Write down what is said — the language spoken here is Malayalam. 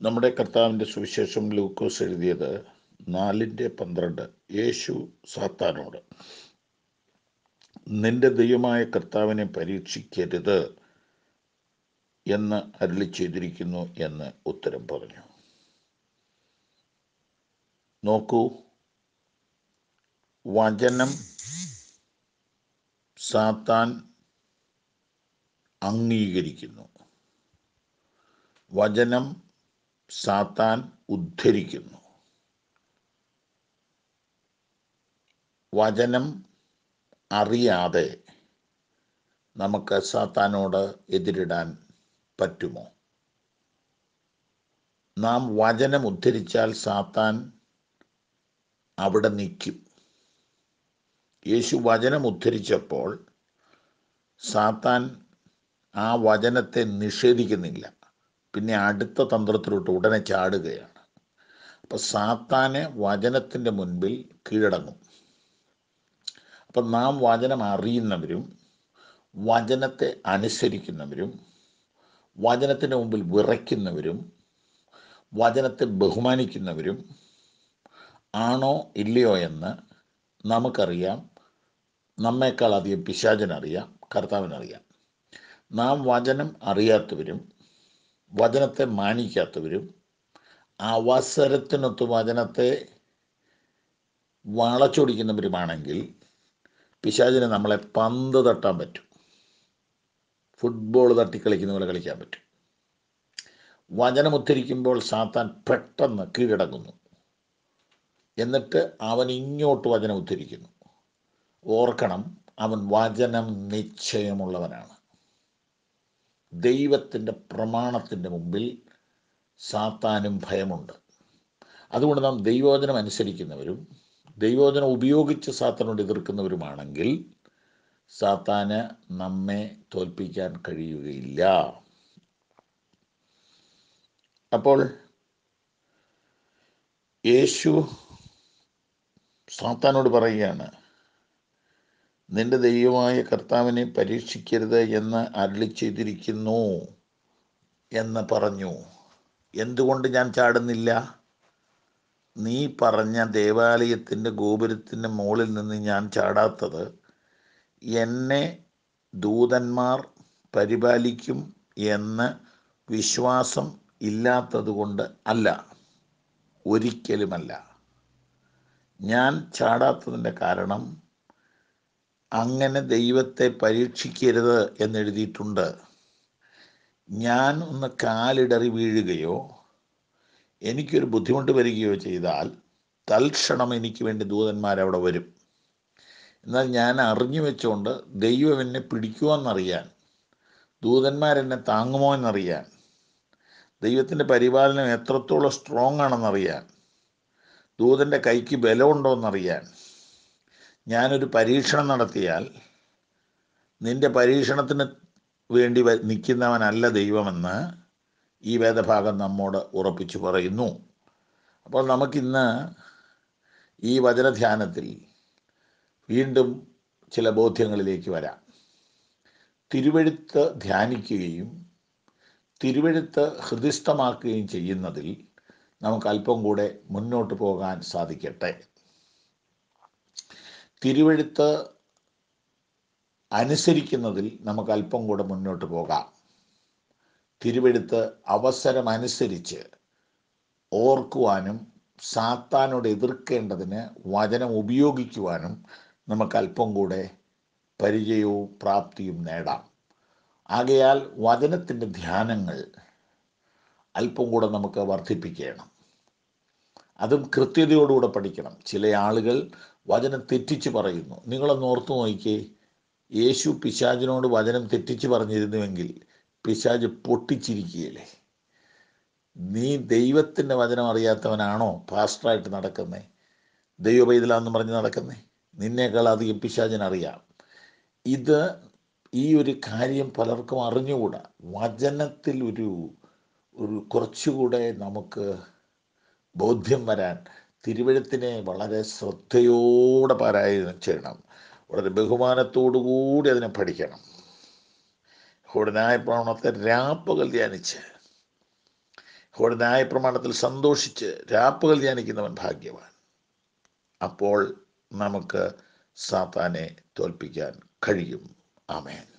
നമ്മുടെ കർത്താവിൻ്റെ സുവിശേഷം ലൂക്കോസ് എഴുതിയത് നാലിൻ്റെ പന്ത്രണ്ട് യേശു സാത്താനോട് നിന്റെ ദൈവമായ കർത്താവിനെ പരീക്ഷിക്കരുത് എന്ന് അരുളി ചെയ്തിരിക്കുന്നു എന്ന് ഉത്തരം പറഞ്ഞു നോക്കൂ വചനം സാത്താൻ അംഗീകരിക്കുന്നു വചനം സാത്താൻ ഉദ്ധരിക്കുന്നു വചനം അറിയാതെ നമുക്ക് സാത്താനോട് എതിരിടാൻ പറ്റുമോ നാം വചനം ഉദ്ധരിച്ചാൽ സാത്താൻ അവിടെ നിൽക്കും യേശു വചനം ഉദ്ധരിച്ചപ്പോൾ സാത്താൻ ആ വചനത്തെ നിഷേധിക്കുന്നില്ല പിന്നെ അടുത്ത തന്ത്രത്തിലോട്ട് ഉടനെ ചാടുകയാണ് അപ്പം സാത്താന് വചനത്തിൻ്റെ മുൻപിൽ കീഴടങ്ങും അപ്പം നാം വചനം അറിയുന്നവരും വചനത്തെ അനുസരിക്കുന്നവരും വചനത്തിൻ്റെ മുമ്പിൽ വിറയ്ക്കുന്നവരും വചനത്തെ ബഹുമാനിക്കുന്നവരും ആണോ ഇല്ലയോ എന്ന് നമുക്കറിയാം നമ്മേക്കാൾ അധികം പിശാചനറിയാം കർത്താവിനറിയാം നാം വചനം അറിയാത്തവരും വചനത്തെ മാനിക്കാത്തവരും അവസരത്തിനൊത്ത് വചനത്തെ വളച്ചൊടിക്കുന്നവരുമാണെങ്കിൽ പിശാചിന് നമ്മളെ പന്ത് തട്ടാൻ പറ്റും ഫുട്ബോൾ തട്ടി കളിക്കുന്ന പോലെ കളിക്കാൻ പറ്റും വചനം ഉദ്ധരിക്കുമ്പോൾ സാത്താൻ പെട്ടെന്ന് കീഴടങ്ങുന്നു എന്നിട്ട് അവൻ ഇങ്ങോട്ട് വചനം ഉദ്ധരിക്കുന്നു ഓർക്കണം അവൻ വചനം നിശ്ചയമുള്ളവനാണ് ദൈവത്തിൻ്റെ പ്രമാണത്തിൻ്റെ മുമ്പിൽ സാത്താനും ഭയമുണ്ട് അതുകൊണ്ട് നാം ദൈവോചനം അനുസരിക്കുന്നവരും ദൈവോചനം ഉപയോഗിച്ച് സാത്താനോട് എതിർക്കുന്നവരുമാണെങ്കിൽ സാത്താന് നമ്മെ തോൽപ്പിക്കാൻ കഴിയുകയില്ല അപ്പോൾ യേശു സാത്താനോട് പറയുകയാണ് നിന്റെ ദൈവമായ കർത്താവിനെ പരീക്ഷിക്കരുത് എന്ന് അരളി ചെയ്തിരിക്കുന്നു എന്ന് പറഞ്ഞു എന്തുകൊണ്ട് ഞാൻ ചാടുന്നില്ല നീ പറഞ്ഞ ദേവാലയത്തിൻ്റെ ഗോപുരത്തിൻ്റെ മുകളിൽ നിന്ന് ഞാൻ ചാടാത്തത് എന്നെ ദൂതന്മാർ പരിപാലിക്കും എന്ന് വിശ്വാസം ഇല്ലാത്തതുകൊണ്ട് അല്ല ഒരിക്കലുമല്ല ഞാൻ ചാടാത്തതിൻ്റെ കാരണം അങ്ങനെ ദൈവത്തെ പരീക്ഷിക്കരുത് എന്നെഴുതിയിട്ടുണ്ട് ഞാൻ ഒന്ന് കാലിടറി വീഴുകയോ എനിക്കൊരു ബുദ്ധിമുട്ട് വരികയോ ചെയ്താൽ തൽക്ഷണം എനിക്ക് വേണ്ടി ദൂതന്മാരവിടെ വരും എന്നാൽ ഞാൻ അറിഞ്ഞു വെച്ചുകൊണ്ട് ദൈവം എന്നെ പിടിക്കുമോയെന്നറിയാൻ ദൂതന്മാരെന്നെ താങ്ങുമോ എന്നറിയാൻ ദൈവത്തിൻ്റെ പരിപാലനം എത്രത്തോളം സ്ട്രോങ് ആണെന്നറിയാൻ ദൂതൻ്റെ കൈക്ക് ബലമുണ്ടോ എന്നറിയാൻ ഞാനൊരു പരീക്ഷണം നടത്തിയാൽ നിന്റെ പരീക്ഷണത്തിന് വേണ്ടി നിൽക്കുന്നവനല്ല ദൈവമെന്ന് ഈ വേദഭാഗം നമ്മോട് ഉറപ്പിച്ചു പറയുന്നു അപ്പോൾ നമുക്കിന്ന് ഈ വചനധ്യാനത്തിൽ വീണ്ടും ചില ബോധ്യങ്ങളിലേക്ക് വരാം തിരുവഴുത്ത് ധ്യാനിക്കുകയും തിരുവഴുത്ത് ഹൃദിസ്ഥമാക്കുകയും ചെയ്യുന്നതിൽ നമുക്ക് അല്പം കൂടെ മുന്നോട്ട് പോകാൻ സാധിക്കട്ടെ തിരുവഴുത്ത് അനുസരിക്കുന്നതിൽ നമുക്ക് അല്പം കൂടെ മുന്നോട്ട് പോകാം തിരുവെടുത്ത് അവസരമനുസരിച്ച് ഓർക്കുവാനും സാത്താനോട് എതിർക്കേണ്ടതിന് വചനം ഉപയോഗിക്കുവാനും നമുക്ക് അല്പം കൂടെ പരിചയവും പ്രാപ്തിയും നേടാം ആകയാൽ വചനത്തിൻ്റെ ധ്യാനങ്ങൾ അല്പം കൂടെ നമുക്ക് വർദ്ധിപ്പിക്കണം അതും കൃത്യതയോടുകൂടെ പഠിക്കണം ചില ആളുകൾ വചനം തെറ്റിച്ച് പറയുന്നു നിങ്ങളൊന്ന് ഓർത്തു നോക്കിയേ യേശു പിശാചിനോട് വചനം തെറ്റിച്ച് പറഞ്ഞിരുന്നുവെങ്കിൽ പിശാജ് പൊട്ടിച്ചിരിക്കുകയല്ലേ നീ ദൈവത്തിൻ്റെ വചനം അറിയാത്തവനാണോ പാസ്റ്ററായിട്ട് നടക്കുന്നേ ദൈവപൈതലാന്ന് പറഞ്ഞ് നടക്കുന്നേ നിന്നേക്കാൾ അധികം പിശാചിനറിയാം ഇത് ഈ ഒരു കാര്യം പലർക്കും അറിഞ്ഞുകൂടാ വചനത്തിൽ ഒരു ഒരു കുറച്ചുകൂടെ നമുക്ക് ബോധ്യം വരാൻ തിരുവഴുത്തിനെ വളരെ ശ്രദ്ധയോടെ പാരായണം ചെയ്യണം വളരെ ബഹുമാനത്തോടു കൂടി അതിനെ പഠിക്കണം ഉടനായ പ്രവണത്തെ രാപ്പകൽ ധ്യാനിച്ച് അപ്പോൾ ന്യായപ്രമാണത്തിൽ സന്തോഷിച്ച് രാപ്പുകൾ ധ്യാനിക്കുന്നവൻ ഭാഗ്യവാൻ അപ്പോൾ നമുക്ക് സാത്താനെ തോൽപ്പിക്കാൻ കഴിയും ആമേൻ